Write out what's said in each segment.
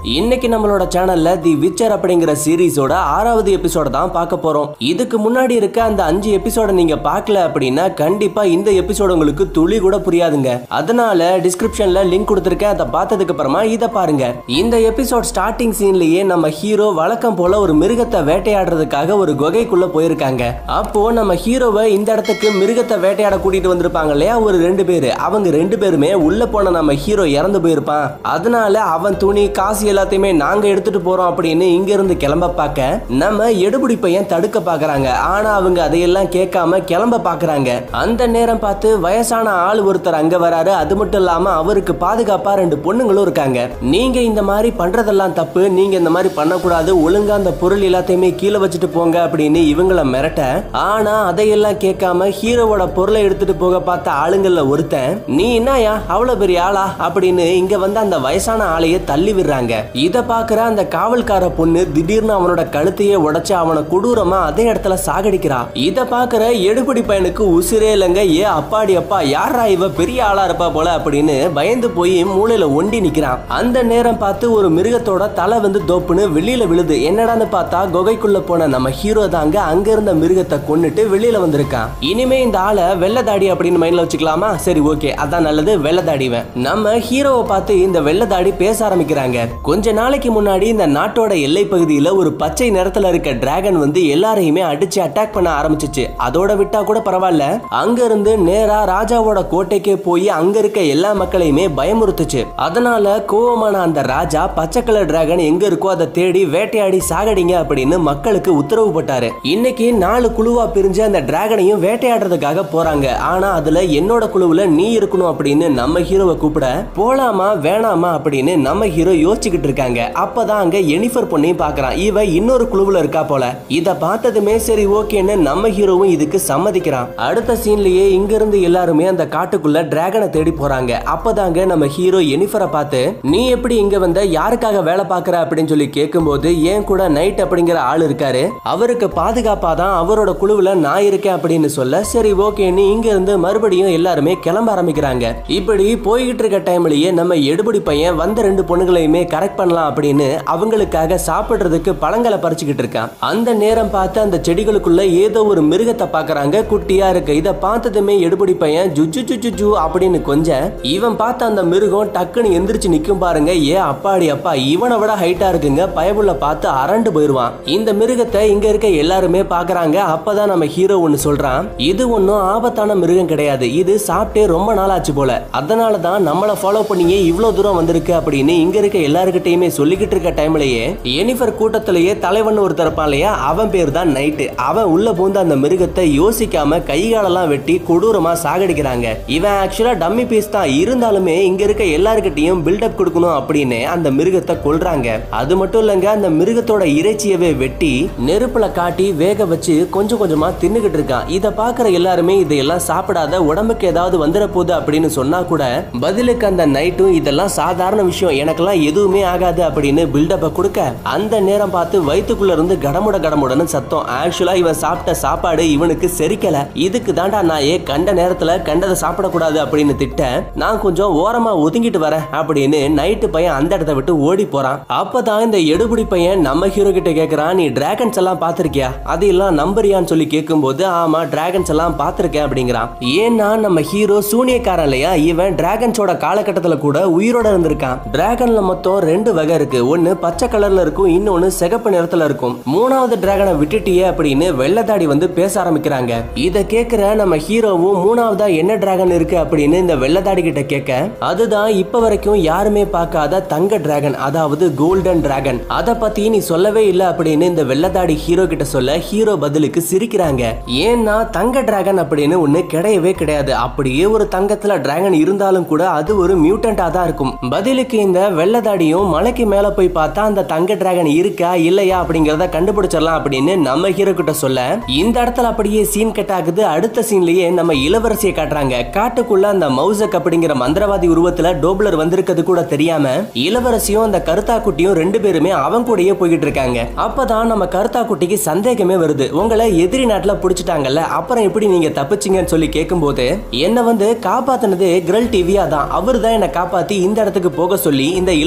இன்னைக்கு நம்மளோட சேனல்ல தி விச்சர் அப்படிங்கிற சீரிஸோட ஆறாவது எபிசோட தான் பார்க்க போறோம் இதுக்கு முன்னாடி இருக்க அந்த அஞ்சு எபிசோட நீங்க பார்க்கல அப்படின்னா கண்டிப்பா இந்த எபிசோட் உங்களுக்கு துளி கூட புரியாதுங்க அதனால டிஸ்கிரிப்ஷன்ல லிங்க் கொடுத்துருக்கேன் அதை பார்த்ததுக்கு அப்புறமா இதை பாருங்க இந்த எபிசோட் ஸ்டார்டிங் சீன்லயே நம்ம ஹீரோ வழக்கம் போல ஒரு மிருகத்தை வேட்டையாடுறதுக்காக ஒரு குகைக்குள்ள போயிருக்காங்க அப்போ நம்ம ஹீரோவை இந்த இடத்துக்கு மிருகத்தை வேட்டையாட கூட்டிட்டு வந்திருப்பாங்க இல்லையா ஒரு ரெண்டு பேரு அவங்க ரெண்டு பேருமே உள்ள போன நம்ம ஹீரோ இறந்து போயிருப்பான் அதனால அவன் துணி காசு எல்லாத்தையுமே நாங்க எடுத்துட்டு போறோம் அப்படின்னு இங்க இருந்து கிளம்ப பார்க்க நம்ம எடுபடி பையன் தடுக்க பாக்குறாங்க ஆனா அவங்க அதையெல்லாம் கேட்காம கிளம்ப பாக்குறாங்க அந்த நேரம் பார்த்து வயசான ஆள் ஒருத்தர் அங்க வராரு அது மட்டும் இல்லாம அவருக்கு பாதுகாப்பா ரெண்டு பொண்ணுங்களும் இருக்காங்க நீங்க இந்த மாதிரி பண்றதெல்லாம் தப்பு நீங்க இந்த மாதிரி பண்ணக்கூடாது ஒழுங்கா அந்த பொருள் எல்லாத்தையுமே கீழே வச்சுட்டு போங்க அப்படின்னு இவங்கள மிரட்ட ஆனா அதையெல்லாம் கேட்காம ஹீரோவோட பொருளை எடுத்துட்டு போக பார்த்த ஆளுங்கள்ல ஒருத்தன் நீ என்னயா அவ்வளவு பெரிய ஆளா அப்படின்னு இங்க வந்து அந்த வயசான ஆளையே தள்ளி விடுறாங்க இத பாக்குற அந்த காவல்கார பொண்ணு திடீர்னு அவனோட கழுத்தையே உடைச்சு அவனை கொடூரமா அதே இடத்துல சாகடிக்கிறா இத பாக்குற எடுபடி பையனுக்கு உசிரே இல்லைங்க ஏ அப்பாடி அப்பா யாரா இவ பெரிய ஆளா இருப்பா போல அப்படின்னு பயந்து போய் மூளையில ஒண்டி நிக்கிறான் அந்த நேரம் பார்த்து ஒரு மிருகத்தோட தலை வந்து தோப்புன்னு வெளியில விழுது என்னடான்னு பார்த்தா குகைக்குள்ள போன நம்ம ஹீரோ தாங்க அங்க இருந்த மிருகத்தை கொன்னுட்டு வெளியில வந்திருக்கான் இனிமே இந்த ஆளை வெள்ளதாடி அப்படின்னு மைண்ட்ல வச்சுக்கலாமா சரி ஓகே அதான் நல்லது வெள்ளதாடிவன் நம்ம ஹீரோவை பார்த்து இந்த வெள்ளதாடி பேச ஆரம்பிக்கிறாங்க கொஞ்ச நாளைக்கு முன்னாடி இந்த நாட்டோட எல்லை பகுதியில ஒரு பச்சை நிறத்துல இருக்க டிராகன் வந்து எல்லாரையுமே அடிச்சு அட்டாக் பண்ண ஆரம்பிச்சிச்சு அதோட விட்டா கூட பரவாயில்ல அங்க இருந்து நேரா ராஜாவோட கோட்டைக்கே போய் அங்க இருக்க எல்லா மக்களையுமே பயமுறுத்துச்சு அதனால கோவமான அந்த ராஜா பச்சை கலர் டிராகன் எங்க இருக்கோ அதை தேடி வேட்டையாடி சாகடிங்க அப்படின்னு மக்களுக்கு உத்தரவு போட்டாரு இன்னைக்கு நாலு குழுவா பிரிஞ்சு அந்த டிராகனையும் வேட்டையாடுறதுக்காக போறாங்க ஆனா அதுல என்னோட குழுவுல நீ இருக்கணும் அப்படின்னு நம்ம ஹீரோவை கூப்பிட போலாமா வேணாமா அப்படின்னு நம்ம ஹீரோ யோசிச்சுக்கிட்டு இருக்காங்க அப்பதான் அங்க எனிஃபர் பொண்ணையும் பாக்குறான் இவ இன்னொரு குழுவுல இருக்கா போல இத பார்த்ததுமே சரி ஓகேன்னு நம்ம ஹீரோவும் இதுக்கு சம்மதிக்கிறான் அடுத்த சீன்லயே இங்க இருந்து எல்லாருமே அந்த காட்டுக்குள்ள டிராகனை தேடி போறாங்க அப்பதாங்க நம்ம ஹீரோ எனிஃபரை பார்த்து நீ எப்படி இங்க வந்த யாருக்காக வேலை பார்க்கற அப்படின்னு சொல்லி கேட்கும்போது ஏன் கூட நைட் அப்படிங்கிற ஆள் இருக்காரு அவருக்கு பாதுகாப்பா தான் அவரோட குழுவுல நான் இருக்கேன் அப்படின்னு சொல்ல சரி ஓகேன்னு இங்க இருந்து மறுபடியும் எல்லாருமே கிளம்ப ஆரம்பிக்கிறாங்க இப்படி போய்கிட்டு இருக்க டைம்லயே நம்ம எடுபடி பையன் வந்த ரெண்டு பொண்ணுகளையுமே கரெக்ட் பண்ணலாம் அப்படின்னு அவங்களுக்காக சாப்பிடுறதுக்கு பழங்களை பறிச்சுக்கிட்டு இருக்கான் அந்த நேரம் பார்த்து அந்த செடிகளுக்குள்ள ஏதோ ஒரு மிருகத்தை பாக்குறாங்க குட்டியா இருக்கு இத பார்த்ததுமே எடுபடி பையன் ஜுஜு ஜுஜு ஜு அப்படின்னு கொஞ்சம் இவன் பார்த்த அந்த மிருகம் டக்குன்னு எந்திரிச்சு நிக்கும் பாருங்க ஏ அப்பாடி அப்பா இவனை விட ஹைட்டா இருக்குங்க பயபுள்ள பார்த்து அரண்டு போயிருவான் இந்த மிருகத்தை இங்க இருக்க எல்லாருமே பாக்குறாங்க அப்பதான் நம்ம ஹீரோ ஒன்னு சொல்றான் இது ஒன்னும் ஆபத்தான மிருகம் கிடையாது இது சாப்பிட்டே ரொம்ப நாள் ஆச்சு போல அதனால தான் நம்மள ஃபாலோ பண்ணியே இவ்வளவு தூரம் வந்திருக்கு அப்படின்னு இங்க இருக்க எல்லாருக்கிட்டையுமே சொல்லிக்கிட்டு இருக்க டைம்லயே எனிஃபர் கூட்டத்திலேயே தலைவன் ஒருத்தர் இருப்பான் இல்லையா அவன் பேர் தான் நைட்டு அவன் உள்ள பூந்து அந்த மிருகத்தை யோசிக்காம கை காலெல்லாம் வெட்டி கொடூரமா சாகடிக்கிறாங்க இவன் ஆக்சுவலா டம்மி பீஸ் தான் இருந்தாலுமே இங்க இருக்க எல்லாருக்கிட்டையும் பில்டப் கொடுக்கணும் அப்படின்னு அந்த மிருகத்தை கொல்றாங்க அது மட்டும் இல்லங்க அந்த மிருகத்தோட இறைச்சியவே வெட்டி நெருப்புல காட்டி வேக வச்சு கொஞ்சம் கொஞ்சமா தின்னுகிட்டு இருக்கான் இத பாக்குற எல்லாருமே இதையெல்லாம் சாப்பிடாத உடம்புக்கு ஏதாவது வந்துட போகுது அப்படின்னு சொன்னா கூட பதிலுக்கு அந்த நைட்டும் இதெல்லாம் சாதாரண விஷயம் எனக்கெல்லாம் எதுவுமே ஆகாது அப்படின்னு பில்டப்ப கொடுக்க அந்த நேரம் பார்த்து வயித்துக்குள்ள இருந்து கடமுட கடமுடன்னு சத்தம் ஆக்சுவலா இவன் சாப்பிட்ட சாப்பாடு இவனுக்கு செரிக்கல இதுக்கு தாண்டா நான் ஏ கண்ட நேரத்துல கண்டதை சாப்பிடக்கூடாது அப்படின்னு திட்ட நான் கொஞ்சம் ஓரமா ஒதுங்கிட்டு வரேன் அப்படின்னு நைட்டு பையன் அந்த இடத்த விட்டு ஓடி போறான் அப்பதான் இந்த எடுபடி பையன் நம்ம ஹீரோ கிட்ட கேக்குறான் நீ டிராகன்ஸ் எல்லாம் பாத்திருக்கியா அது எல்லாம் நம்பரியான்னு சொல்லி கேட்கும்போது ஆமா டிராகன்ஸ் எல்லாம் பாத்திருக்கேன் அப்படிங்கிறான் ஏன்னா நம்ம ஹீரோ சூனியக்காரன் இல்லையா இவன் டிராகன்ஸோட காலகட்டத்துல கூட உயிரோட இருந்திருக்கான் டிராகன்ல மொத்தம் ரெண்டு வகை இருக்கு ஒன்னு பச்சை கலர்ல இருக்கும் இன்னொன்னு சிகப்பு நிறத்துல இருக்கும் மூணாவது டிராகனை விட்டுட்டியே அப்படின்னு வெள்ளதாடி வந்து பேச ஆரம்பிக்கிறாங்க இத கேக்குற நம்ம ஹீரோவும் மூணாவதா என்ன டிராகன் இருக்கு அப்படின்னு இந்த வெள்ளதாடி கிட்ட கேட்க அதுதான் இப்ப வரைக்கும் யாருமே பார்க்காத தங்க டிராகன் அதாவது கோல்டன் டிராகன் அத பத்தி நீ சொல்லவே இல்ல அப்படின்னு இந்த வெள்ளதாடி ஹீரோ கிட்ட சொல்ல ஹீரோ பதிலுக்கு சிரிக்கிறாங்க ஏன்னா தங்க டிராகன் அப்படின்னு ஒண்ணு கிடையவே கிடையாது அப்படியே ஒரு தங்கத்துல டிராகன் இருந்தாலும் கூட அது ஒரு மியூட்டண்டா தான் இருக்கும் பதிலுக்கு இந்த வெள்ளதாடியும் மலைக்கு மேல போய் பார்த்தா அந்த தங்க டிராகன் இருக்கா இல்லையா அப்படிங்கறத கண்டுபிடிச்சிடலாம் அப்படின்னு நம்ம ஹீரோ கிட்ட சொல்ல இந்த இடத்துல அப்படியே சீன் கட் ஆகுது அடுத்த சீன்லயே நம்ம இளவரசியை காட்டுறாங்க காட்டுக்குள்ள அந்த மௌசக் அப்படிங்கிற மந்திரவாதி உருவத்துல டோப்லர் வந்திருக்கிறது கூட தெரியாம இளவரசியும் அந்த கருத்தா குட்டியும் ரெண்டு பேருமே அவன் கூடயே போய்கிட்டு இருக்காங்க அப்பதான் நம்ம கருத்தா குட்டிக்கு சந்தேகமே வருது உங்களை எதிரி நாட்டுல புடிச்சிட்டாங்கல்ல அப்புறம் எப்படி நீங்க தப்பிச்சீங்கன்னு சொல்லி கேட்கும்போது என்ன வந்து காப்பாத்தினது கிரல் டிவியா தான் அவர் தான் என்ன காப்பாத்தி இந்த இடத்துக்கு போக சொல்லி இந்த இளவரசியவும்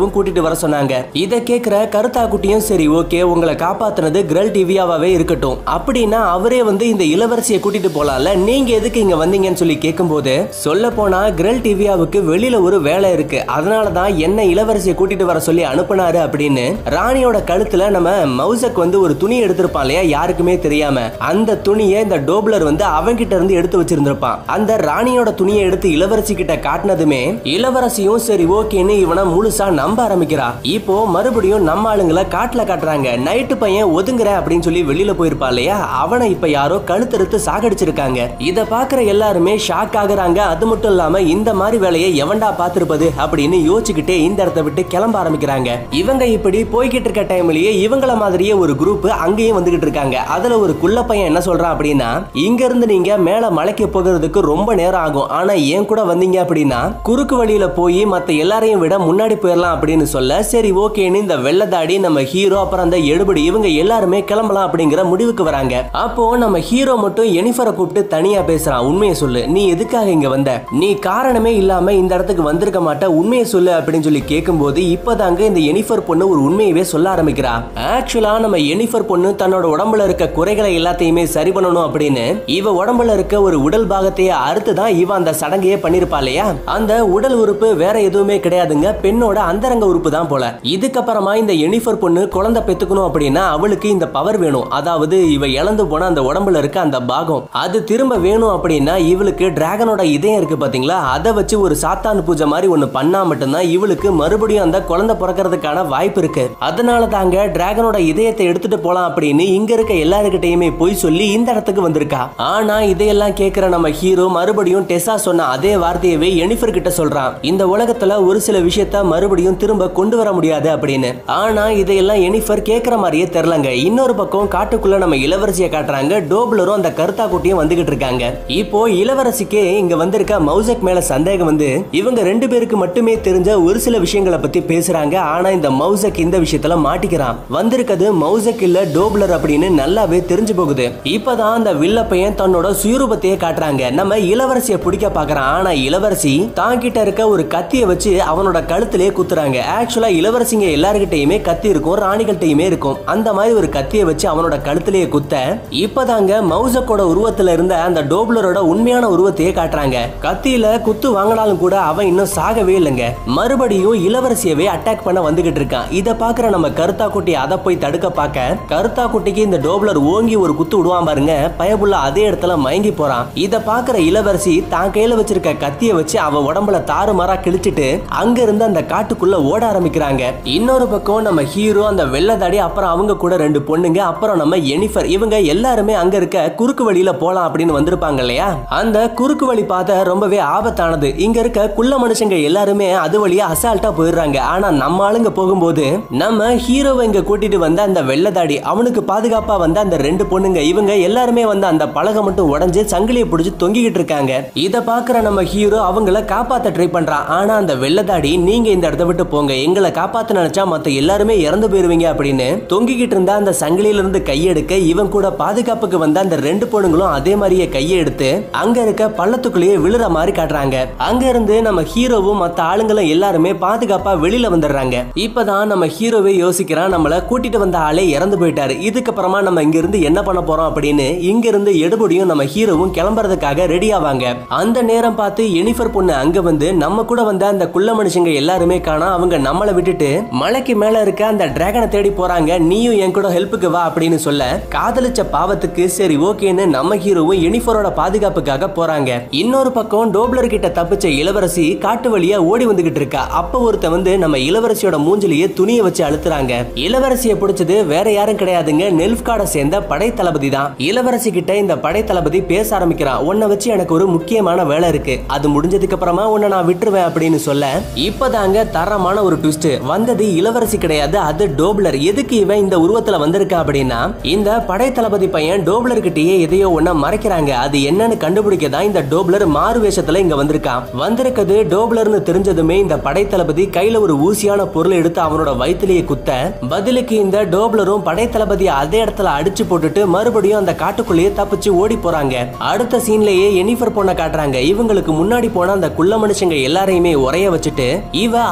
டிவியாவும் கூட்டிட்டு வர சொன்னாங்க இத கேக்குற கருத்தா குட்டியும் சரி ஓகே உங்களை காப்பாத்துனது கிரல் டிவியாவே இருக்கட்டும் அப்படின்னா அவரே வந்து இந்த இளவரசியை கூட்டிட்டு போலாம்ல நீங்க எதுக்கு இங்க வந்தீங்கன்னு சொல்லி கேட்கும்போது சொல்ல போனா கிரல் டிவியாவுக்கு வெளியில ஒரு வேலை இருக்கு அதனால தான் என்ன இளவரசியை கூட்டிட்டு வர சொல்லி அனுப்புனாரு அப்படின்னு ராணியோட கழுத்துல நம்ம மவுசக் வந்து ஒரு துணி எடுத்திருப்பான் இல்லையா யாருக்குமே தெரியாம அந்த துணியை இந்த டோப்லர் வந்து அவன்கிட்ட இருந்து எடுத்து வச்சிருந்திருப்பான் அந்த ராணியோட துணியை எடுத்து இளவரசி கிட்ட காட்டினதுமே இளவரசியும் சரி ஓகேன்னு இவனை முழுசா நம்ப ஆரம்பிக்கிறா இப்போ மறுபடியும் நம்ம ஆளுங்களை காட்டுல காட்டுறாங்க நைட்டு பையன் ஒதுங்குற அப்படின்னு சொல்லி வெளியில போயிருப்பா இல்லையா அவனை இப்ப யாரோ கழுத்தறுத்து சாகடிச்சிருக்காங்க இத பாக்குற எல்லாருமே ஷாக் ஆகுறாங்க அது மட்டும் இல்லாம இந்த மாதிரி வேலையை எவன்டா பார்த்திருப்பது அப்படின்னு யோசிச்சுக்கிட்டே இந்த இடத்த விட்டு கிளம்ப ஆரம்பிக்கிறாங்க இவங்க இப்படி போய்கிட்டு இருக்க டைம்லயே இவங்கள மாதிரியே ஒரு குரூப் அங்கேயும் வந்துகிட்டு இருக்காங்க அதுல ஒரு குள்ள பையன் என்ன சொல்றான் அப்படின்னா இங்க இருந்து நீங்க மேல மலைக்கு போகிறதுக்கு ரொம்ப நேரம் ஆகும் ஆனா ஏன் கூட வந்தீங்க அப்படின்னா குறுக்கு வழியில போய் மத்த எல்லாரையும் விட முன்னாடி போயிடலாம் அப்படின்னு சொல்ல சரி ஓகேன்னு இந்த வெள்ளதாடி நம்ம ஹீரோ அப்புறம் அந்த எடுபடி இவங்க எல்லாருமே கிளம்பலாம் அப்படிங்கிற முடிவுக்கு வராங்க அப்போ நம்ம ஹீரோ மட்டும் எனிஃபரை கூப்பிட்டு தனியா பேசுறான் உண்மையை சொல்லு நீ எதுக்காக இங்க வந்த நீ காரணமே இல்லாம இந்த இடத்துக்கு வந்திருக்க மாட்ட உண்மையை சொல்லு அப்படின்னு சொல்லி கேட்கும்போது இப்பதாங்க இந்த எனிஃபர் பொண்ணு ஒரு உண்மையவே சொல்ல ஆரம்பிக்கிறா ஆக்சுவலா நம்ம எனிஃபர் பொண்ணு தன்னோட உடம்புல இருக்க குறைகளை எல்லாத்தையுமே சரி பண்ணணும் அப்படின்னு இவ உடம்புல இருக்க ஒரு உடல் பாகத்தையே அறுத்து தான் இவ அந்த சடங்கையே பண்ணிருப்பா இல்லையா அந்த உடல் உறுப்பு வேற எதுவுமே கிடையாதுங்க பெண்ணோட அந்தரங்க உறுப்பு தான் போல இதுக்கப்புறமா இந்த எனிஃபர் பொண்ணு குழந்தை பெத்துக்கணும் அப்படின்னா அவளுக்கு இந்த பவர் வேணும் அதாவது இவ இழந்து போன அந்த உடம்புல இருக்க அந்த பாகம் அது திரும்ப வேணும் அப்படின்னா இவளுக்கு டிராகனோட இதயம் இருக்கு பாத்தீங்களா அதை வச்சு ஒரு சாத்தான் பூஜை மாதிரி ஒண்ணு பண்ணா மட்டும்தான் இவளுக்கு மறுபடியும் அந்த குழந்தை பிறக்கிறதுக்கான வாய்ப்பு இருக்கு அதனால தாங்க டிராகனோட இதயத்தை எடுத்துட்டு போலாம் அப்படின்னு இங்க இருக்க எல்லாருக்கிட்டையுமே போய் சொல்லி இந்த இடத்துக்கு வந்திருக்கா ஆனா இதையெல்லாம் கேக்குற நம்ம ஹீரோ மறுபடியும் டெசா சொன்ன அதே வார்த்தையவே எனிஃபர் கிட்ட சொல்றான் இந்த உலகத்துல ஒரு சில விஷயத்த மறுபடியும் திரும்ப கொண்டு வர முடியாது அப்படின்னு ஆனா இதையெல்லாம் எனிஃபர் கேக்குற மாதிரியே தெரியலங்க இன்னொரு பக்கம் காட்டுக்குள்ள நம்ம இளவரசியை காட்டுறாங்க டோப்லரும் அந்த கருத்தா குட்டியும் வந்துகிட்டு இருக்காங்க இப்போ இளவரசிக்கே இங்க வந்திருக்க மௌசக் மேல சந்தேகம் வந்து இவங்க ரெண்டு பேருக்கு மட்டுமே தெரிஞ்ச ஒரு சில விஷயங்களை பத்தி பேசுறாங்க ஆனா இந்த மௌசக் இந்த விஷயத்துல மாட்டிக்கிறான் வந்திருக்கிறது மௌசக் இல்ல டோப்லர் அப்படின்னு நல்லாவே தெரிஞ்சு போகுது இப்பதான் அந்த வில்ல பையன் தன்னோட சுயரூபத்தையே காட்டுறாங்க நம்ம இளவரசியை பிடிக்க பாக்குறான் ஆனா இளவரசி தான் கிட்ட இருக்க ஒரு கத்திய வச்சு அவனோட கழுத்திலே குத்துறாங்க ஆக்சுவலா இளவரசிங்க எல்லாருக்கிட்டையுமே கத்தி இருக்கும் ராணிகள்கிட்டயுமே இருக்கும் அந்த மாதிரி ஒரு கத்திய வச்சு அவனோட கழுத்திலேயே குத்த இப்பதாங்க மௌசக்கோட உருவத்துல இருந்த அந்த டோப்லரோட உண்மையான உருவத்தையே காட்டுறாங்க கத்தியில குத்து வாங்கினாலும் கூட அவன் இன்னும் சாகவே இல்லைங்க மறுபடியும் இளவரசியவே அட்டாக் பண்ண வந்துகிட்டு இருக்கான் இத பாக்குற நம்ம கருத்தா குட்டி அதை போய் தடுக்க பார்க்க கருத்தா குட்டிக்கு இந்த டோப்லர் ஓங்கி ஒரு குத்து விடுவான் பாருங்க பயபுள்ள அதே இடத்துல மயங்கி போறான் இத பாக்குற இளவரசி தான் கையில வச்சிருக்க கத்திய வச்சு அவ உடம்புல தாறுமாறா கிழிச்சிட்டு அங்க இருந்து அந்த காட்டுக்குள்ள ஓட ஆரம்பிக்கிறாங்க இன்னொரு பக்கம் நம்ம ஹீரோ அந்த வெள்ளதாடி அப்புறம் அவங்க கூட ரெண்டு பொண்ணுங்க அப்புறம் நம்ம எனிஃபர் இவங்க எல்லாருமே அங்க இருக்க குறுக்கு வழியில போலாம் அப்படின்னு வந்திருப்பாங்க இல்லையா அந்த குறுக்கு வழி பாதை ரொம்பவே ஆபத்தானது இங்க இருக்க குள்ள மனுஷங்க எல்லாருமே அது வழியா அசால்ட்டா போயிடுறாங்க ஆனா நம்ம ஆளுங்க போகும்போது நம்ம ஹீரோவை இங்க கூட்டிட்டு வந்த அந்த வெள்ளதாடி அவனுக்கு பாதுகாப்பா வந்த அந்த ரெண்டு பொண்ணுங்க இவங்க எல்லாருமே வந்து அந்த பலகை மட்டும் உடைஞ்சு சங்கிலியை பிடிச்சு தொங்கிக்கிட்டு இருக்காங்க இத பாக்குற நம்ம ஹீரோ அவங்கள காப்பாத்த ட்ரை பண்றான் ஆனா அந்த வெள்ளதாடி நீங்க இந்த இடத்த விட்டு போங்க எங்களை காப்பாத்த நினைச்சா மத்த எல்லாருமே இறந்து போயிருவீங்க அப்படின்னு தொங்கிக்கிட்டு இருந்த அந்த சங்கிலியில இருந்து கையெடுக்க இவன் கூட பாதுகாப்புக்கு வந்த அந்த ரெண்டு பொண்ணுங்களும் அதே மாதிரியே கையை எடுத்து அங்க இருக்க பள்ளத்துக்குள்ளேயே விழுற மாதிரி காட்டுறாங்க அங்க இருந்து நம்ம ஹீரோவும் மத்த ஆளுங்களும் எல்லாருமே பாதுகாப்பா வெளியில வந்துடுறாங்க இப்பதான் நம்ம ஹீரோவே யோசிக்கிறான் நம்மள கூட்டிட்டு வந்த ஆளே இறந்து போயிட்டாரு இதுக்கப்புறமா நம்ம இங்க இருந்து என்ன பண்ண போறோம் அப்படின்னு இங்க இருந்து எடுபடியும் நம்ம ஹீரோவும் கிளம்புறதுக்காக ரெடி ஆவாங்க அந்த நேரம் பார்த்து எனிஃபர் பொண்ணு அங்க வந்து நம்ம கூட வந்த அந்த குள்ள மனுஷங்க எல்லாருமே காணோம் அவங்க நம்மளை விட்டுட்டு மலைக்கு மேல இருக்க அந்த டிராகனை தேடி போறாங்க நீயும் என் கூட ஹெல்ப்புக்கு வா அப்படின்னு சொல்ல காதலிச்ச பாவத்துக்கு சரி ஓகேன்னு நம்ம ஹீரோவும் எனிஃபரோட பாதுகாப்புக்காக போறாங்க இன்னொரு பக்கம் டோப்லர் கிட்ட தப்பிச்ச இளவரசி காட்டு வழியா ஓடி வந்துகிட்டு இருக்கா அப்ப ஒருத்த வந்து நம்ம இளவரசியோட மூஞ்சிலேயே துணியை வச்சு அழுத்துறாங்க இளவரசியை பிடிச்சது வேற யாரும் கிடையாதுங்க நெல்ஃப்காட சேர்ந்த படை தளபதி தான் இளவரசி கிட்ட இந்த படை தளபதி பேச ஆரம்பிக்கிறான் உன்னை வச்சு எனக்கு ஒரு முக்கியமான வேலை இருக்கு அது முடிஞ்சதுக்கு அப்புறமா உன்னை நான் விட்டுருவேன் அப்படின்னு சொல்ல இப்பதாங்க தரமான ஒரு ட்விஸ்ட் வந்தது இளவரசி கிடையாது அது டோப்லர் எதுக்கு இவன் இந்த உருவத்துல வந்திருக்கா அப்படின்னா இந்த படை தளபதி பையன் டோப்லர் கிட்டயே எதையோ ஒண்ண மறைக்கிறாங்க அது என்னன்னு கண்டுபிடிக்க தான் இந்த டோப்லர் மாறு வேஷத்துல இங்க வந்திருக்கான் வந்திருக்கிறது டோப்லர்னு தெரிஞ்சதுமே இந்த படை தளபதி கையில ஒரு ஊசியான பொருளை எடுத்து அவனோட வயித்திலேயே குத்த பதிலுக்கு இந்த டோப்லரும் படை தளபதி அதே இடத்துல அடிச்சு போட்டுட்டு மறுபடியும் அந்த காட்டுக்குள்ளேயே தப்பிச்சு ஓடி போறாங்க அடுத்த சீன்லயே எனிஃபர் பொண்ணை காட்டுறாங்க இவங்களுக்கு முன்னாடி போன அந்த குள்ள மனுஷங்க எல்லாரையுமே உரைய வச்சுட்டு இவ அவங்களுக்கு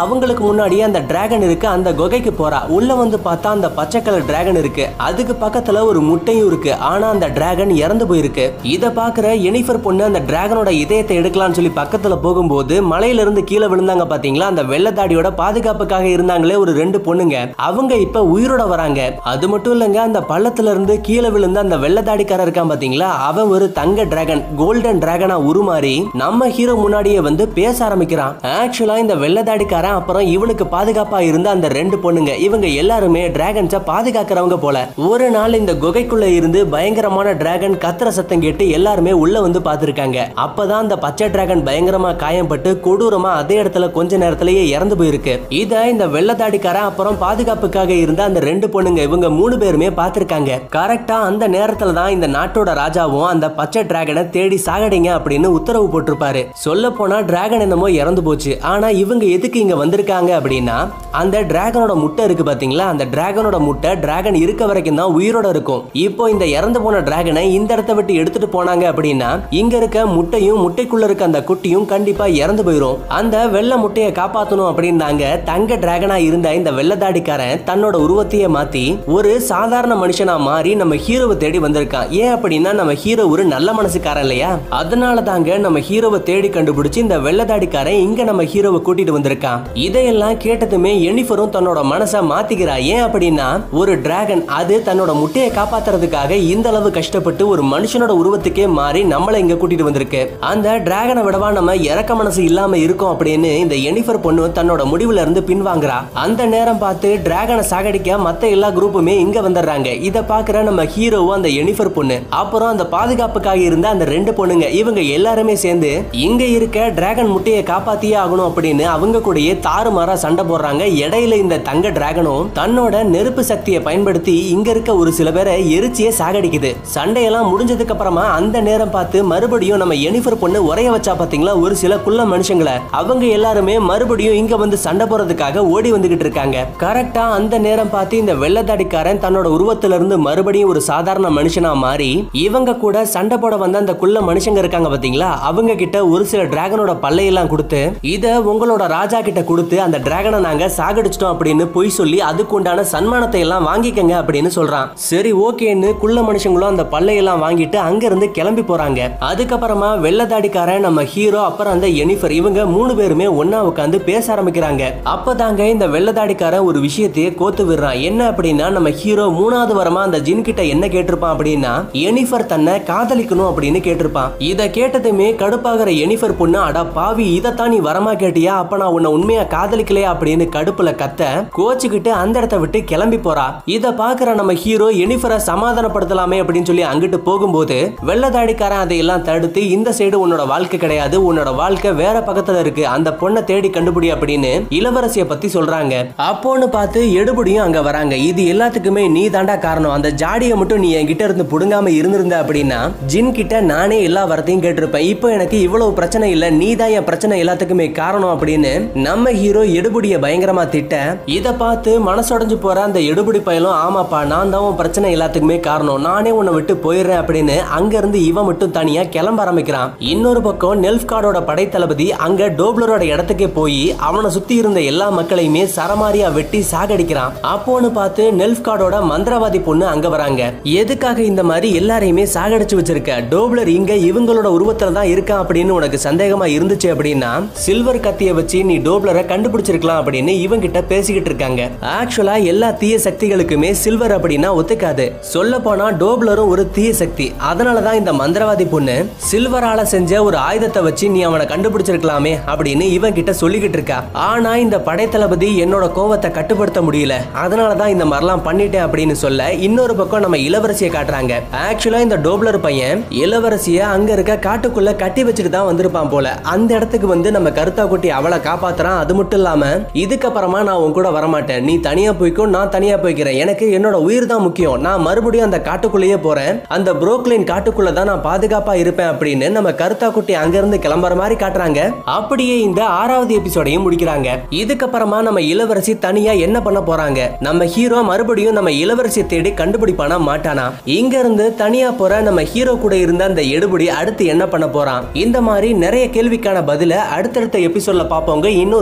முன்னாடியே அந்த டிராகன் இருக்கு அந்த குகைக்கு போறா உள்ள வந்து பார்த்தா அந்த பச்சை கலர் டிராகன் இருக்கு அதுக்கு பக்கத்துல ஒரு முட்டையும் இருக்கு ஆனா அந்த டிராகன் இறந்து போயிருக்கு இத பாக்குற எனிஃபர் பொண்ணு அந்த டிராகனோட இதயத்தை எடுக்கலாம்னு சொல்லி பக்கத்துல போகும்போது மலையில இருந்து கீழே விழுந்தாங்க பாத்தீங்களா அந்த வெள்ளத்தாடியோட பாதுகாப்புக்காக இருந்தாங்களே ஒரு ரெண்டு பொண்ணுங்க அவங்க இப்ப உயிரோட வராங்க அது மட்டும் இல்லைங்க அந்த பள்ளத்துல இருந்து கீழே விழுந்த அந்த வெள்ளத்தாடிக்காரன் இருக்கான் பாத்தீங்களா அவன் ஒரு தங்க டிராகன் கோல்டன் டிராகனா உருமாறி நம்ம ஹீரோ முன்னாடியே வந்து பேச ஆரம்பிக்கிறான் ஆக்சுவலா இந்த வெள்ளத்தாடிக்காரன் அப்புறம் இவனுக்கு பாதுகாப்பா இருந்த அந்த ரெண்டு பொண்ணுங்க இவங்க எல்லாருமே டிராகன்ஸ பாதுகாக்கிறவங்க போல ஒரு நாள் இந்த குகைக்குள்ள இருந்து பயங்கரமான டிராகன் கத்துற சத்தம் கேட்டு எல்லாருமே உள்ள வந்து பார்த்திருக்காங்க அப்பதான் அந்த பச்சை டிராகன் பயங்கரமா காயம்பட்டு கொடூரமா அதே இடத்துல கொஞ்ச நேரத்திலேயே இறந்து போயிருக்கு இத இந்த வெள்ளத்தாடிக்காரன் அப்புறம் பாதுகாப்புக்காக இருந்த அந்த ரெண்டு பொண்ணுங்க இவங்க மூணு பேருமே பார்த்திருக்காங்க கரெக்டா அந்த நேரத்துல தான் இந்த நாட்டோட ராஜாவும் அந்த பச்சை டிராகனை தேடி சாகடிங்க அப்படின்னு உத்தரவு போட்டிருப்பாரு சொல்ல போனா டிராகன் என்னமோ இறந்து போச்சு ஆனா இவங்க எதுக்கு இங்க வந்திருக்காங்க அப்படின்னா அந்த டிராகனோட முட்டை இருக்கு பாத்தீங்களா அந்த டிராகனோட முட்டை டிராகன் இருக்க வரைக்கும் தான் உயிரோட இருக்கும் இப்போ இந்த இறந்து போன டிராகனை இந்த இடத்த விட்டு எடுத்துட்டு போனாங்க அப்படின்னா இங்க இருக்க முட்டையும் முட்டைக்குள்ள இருக்க அந்த குட்டியும் கண்டிப்பா இறந்து போயிரும் அந்த வெள்ளை முட்டையை காப்பாத்தணும் அப்படின்னாங்க தங்க டிராகனா இருந்த இந்த வெள்ளதாடிக்காரன் தன்னோட உருவத்தையே மாத்தி ஒரு சாதாரண மனுஷனா மாறி நம்ம ஹீரோவை தேடி வந்திருக்கான் ஏன் அப்படின்னா நம்ம ஹீரோ ஒரு நல்ல மனசுக்காரன் இல்லையா அதனால தாங்க நம்ம ஹீரோவை தேடி கண்டுபிடிச்சு இந்த வெள்ளதாடிக்காரன் இங்க நம்ம ஹீரோவை கூட்டிட்டு வந்திருக்கான் இதையெல்லாம் கேட்டதுமே எனிஃபரும் தன்னோட மனசை மாத்திக்கிறா ஏன் அப்படின்னா ஒரு டிராகன் அது தன்னோட முட்டையை காப்பாத்துறதுக்காக இந்த அளவு கஷ்டப்பட்டு ஒரு மனுஷனோட உருவத்துக்கே மாறி நம்மளை இங்க கூட்டிட்டு வந்திருக்கு அந்த டிராகனை விடவா நம்ம இறக்க மனசு இல்லாம இருக்கோம் அப்படின்னு இந்த எனிஃபர் பொண்ணு தன்னோட முடிவுல இருந்து பின்வாங்குறா அந்த நேரம் பார்த்து டிராகனை சாகடிக்க மத்த எல்லா குரூப்புமே இங்க வந்துடுறாங்க இத பாக்குற நம்ம ஹீரோவும் அந்த எனிஃபர் பொண்ணு அப்புறம் அந்த பாதுகாப்புக்காக இருந்த அந்த ரெண்டு பொண்ணுங்க இவங்க எல்லாருமே சேர்ந்து இங்க இருக்க டிராகன் முட்டையை காப்பாத்தியே ஆகணும் அப்படின்னு அவங்க கூடயே தாறுமாறா சண்டை போடுறாங்க இடையில இந்த தங்க டிராகனும் தன்னோட நெருப்பு சக்தியை பயன்படுத்தி இங்க இருக்க ஒரு சில பேரை எரிச்சியே சாகடிக்குது சண்டையெல்லாம் முடிஞ்சதுக்கு அப்புறமா அந்த நேரம் பார்த்து மறுபடியும் நம்ம எனிஃபர் பொண்ணு உரைய வச்சா பாத்தீங்களா ஒரு சில குள்ள மனுஷங்களை அவங்க எல்லாருமே மறுபடியும் இங்க வந்து சண்டை போறதுக்காக ஓடி வந்துகிட்டு இருக்காங்க கரெக்டா அந்த நேரம் பார்த்து இந்த வெள்ளத்தாடிக்காரன் தன்னோட உருவத்துல இருந்து மறுபடியும் ஒரு சாதாரண மனுஷனா மாறி இவங்க கூட சண்டை போட வந்த அந்த குள்ள மனுஷங்க இருக்காங்க பாத்தீங்களா அவங்க கிட்ட ஒரு சில டிராகனோட பல்லையெல்லாம் கொடுத்து இத உங்களோட ராஜா கிட்ட கொடுத்து அந்த டிராகனை நாங்க சாகடிச்சிட்டோம் அப்படின்னு பொய் சொல்லி அதுக்கு உண்டான சன்மானத்தை எல்லாம் வாங்கிக்கங்க அப்படின்னு சொல்றான் சரி ஓகேன்னு குள்ள மனுஷங்களும் அந்த பல்லையெல்லாம் வாங்கிட்டு அங்க இருந்து கிளம்பி போறாங்க அதுக்கப்புறமா வெள்ளதாடிக்காரன் நம்ம ஹீரோ அப்புறம் அந்த எனிஃபர் இவங்க மூணு பேருமே ஒன்னா உட்காந்து பேச ஆரம்பிக்கிறாங்க அப்பதாங்க இந்த வெள்ளதாடிக்காரன் ஒரு விஷயத்தையே கோத்து விடுறான் என்ன அப்படின்னா நம்ம ஹீரோ மூணாவது வரமா அந்த ஜின் கிட்ட என்ன கேட்டிருப்பான் அப்படின்னா எனிஃபர் தன்னை காதலிக்கணும் அப்படின்னு கேட்டிருப்பான் இத கேட்டதுமே கடுப்பாகிற எனிஃபர் பொண்ணு அடா பாவி இதைத்தான் நீ வரமா கேட்டியா அப்ப நான் உன்னை உண்மையா காதலிக்கலையா அப்படின்னு கடுப்புல கத்த கோச்சுக்கிட்டு அந்த இடத்த விட்டு கிளம்பி போறா இத பாக்குற நம்ம ஹீரோ எனிஃபரை சமாதானப்படுத்தலாமே அப்படின்னு சொல்லி அங்கிட்டு போகும்போது வெள்ளதாடிக்காரன் அதையெல்லாம் தடுத்து இந்த சைடு உன்னோட வாழ்க்கை கிடையாது உன்னோட வாழ்க்கை வேற பக்கத்துல இருக்கு அந்த பொண்ணை தேடி கண்டுபிடி அப்படின்னு இளவரசிய பத்தி சொல்றாங்க அப்போன்னு பார்த்து எடுபடியும் அங்க வராங்க இது எல்லாத்துக்குமே நீ தாண்டா காரணம் அந்த ஜாடியை மட்டும் நீ என்கிட்ட இருந்து புடுங்காம இருந்திருந்த அப்படின்னா ஜின் கிட்ட நானே எல்லா வரத்தையும் கேட்டிருப்பேன் இப்போ எனக்கு இவ்வளவு பிரச்சனை இல்ல நீ தான் என் பிரச்சனை எல்லாத்துக்குமே காரணம் அப்படின்னு நம்ம ஹீரோ எடுபடிய பயங்கரமா திட்ட இத பார்த்து மனசுடைஞ்சு போற அந்த எடுபடி பயலும் ஆமாப்பா நான் தான் உன் பிரச்சனை எல்லாத்துக்குமே காரணம் நானே உன்னை விட்டு போயிடுறேன் அப்படின்னு அங்க இருந்து இவன் மட்டும் தனியா கிளம்ப ஆரம்பிக்கிறான் இன்னொரு பக்கம் நெல்ஃப்கார்டோட படைத்தளபதி அங்க டோப்லரோட இடத்துக்கே போய் அவனை சுத்தி இருந்த எல்லா மக்களையுமே சரமாரியா வெட்டி சாகடிக்கிறான் அப்போன்னு பார்த்து நெல்ஃப்கார்டோட மந்திரவாதி பொண்ணு அங்க வராங்க எதுக்காக இந்த மாதிரி எல்லாரையுமே சாகடிச்சு வச்சிருக்க டோப்லர் இங்க இவங்களோட உருவத்துல தான் இருக்கான் அப்படின்னு உனக்கு சந்தேகமா இருந்துச்சு அப்படின்னா சில்வர் கத்திய வச்சு நீ டோப்லரை கண்டுபிடிச்சிருக்கலாம் அப்படின்னு இவங்கிட்ட பேசிக்கிட்டு இருக்காங்க ஆக்சுவலா எல்லா தீய சக்திகளுக்குமே சில்வர் அப்படின்னா ஒத்துக்காது சொல்ல போனா டோப்லரும் ஒரு தீய சக்தி அதனாலதான் இந்த மந்திரவாதி பொண்ணு சில்வரால செஞ்ச ஒரு ஆயுதத்தை வச்சு நீ அவனை கண்டுபிடிச்சிருக்கலாமே அப்படின்னு இவன் கிட்ட சொல்லிக்கிட்டு இருக்கா ஆனா இந்த படைத்தளபதி என்னோட கோவத்தை கட்டுப்படுத்த முடியல அதனாலதான் இந்த மாதிரிலாம் பண்ணிட்டேன் அப்படின்னு சொல்ல இன்னொரு பக்கம் நம்ம இளவரசியை காட்டுறாங்க ஆக்சுவலா இந்த டோப்லர் பையன் இளவரசிய அங்க இருக்க காட்டுக்குள்ள கட்டி வச்சுட்டு தான் வந்திருப்பான் போல அந்த இடத்துக்கு வந்து நம்ம கருத்தா குட்டி அவளை காப்பாத்துறான் அது மட்டும் இல்லாம இதுக்கப்புறமா நான் உன் கூட வரமாட்டேன் நீ தனியா போய்க்கோ நான் தனியா போய்க்கிறேன் எனக்கு என்னோட உயிர் தான் முக்கியம் நான் மறுபடியும் அந்த காட்டுக்குள்ளேயே போறேன் அந்த புரோக்லின் காட்டுக்குள்ள தான் நான் பாதுகாப்பா இருப்பேன் அப்படின்னு நம்ம கருத்தா குட்டி அங்க இருந்து கிளம்புற மாதிரி காட்டுறாங்க அப்படியே இந்த ஆறாவது எபிசோடையும் முடிக்கிறாங்க இதுக்கப்புறமா நம்ம இளவரசி தனியா என்ன பண்ண போறாங்க நம்ம ஹீரோ மறுபடியும் நம்ம இளவரசியை தேடி கண்டுபிடிப்பானா மாட்டானா இங்க இருந்து தனியா போற நம்ம ஹீரோ கூட இருந்த அந்த எடுபடி அடுத்து என்ன பண்ண போறான் இந்த மாதிரி நிறைய கேள்விக்கான பதில அடுத்தடுத்த எபிசோட்ல பாப்போங்க இன்னும் ரெண்டு எபிசோட்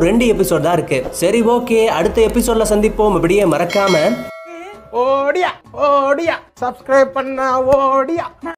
எபிசோட் தான் இருக்கு சரி ஓகே அடுத்த எபிசோட்ல சந்திப்போம் இப்படியே மறக்காம ஓடியா ஓடியா சப்ஸ்கிரைப் பண்ண ஓடியா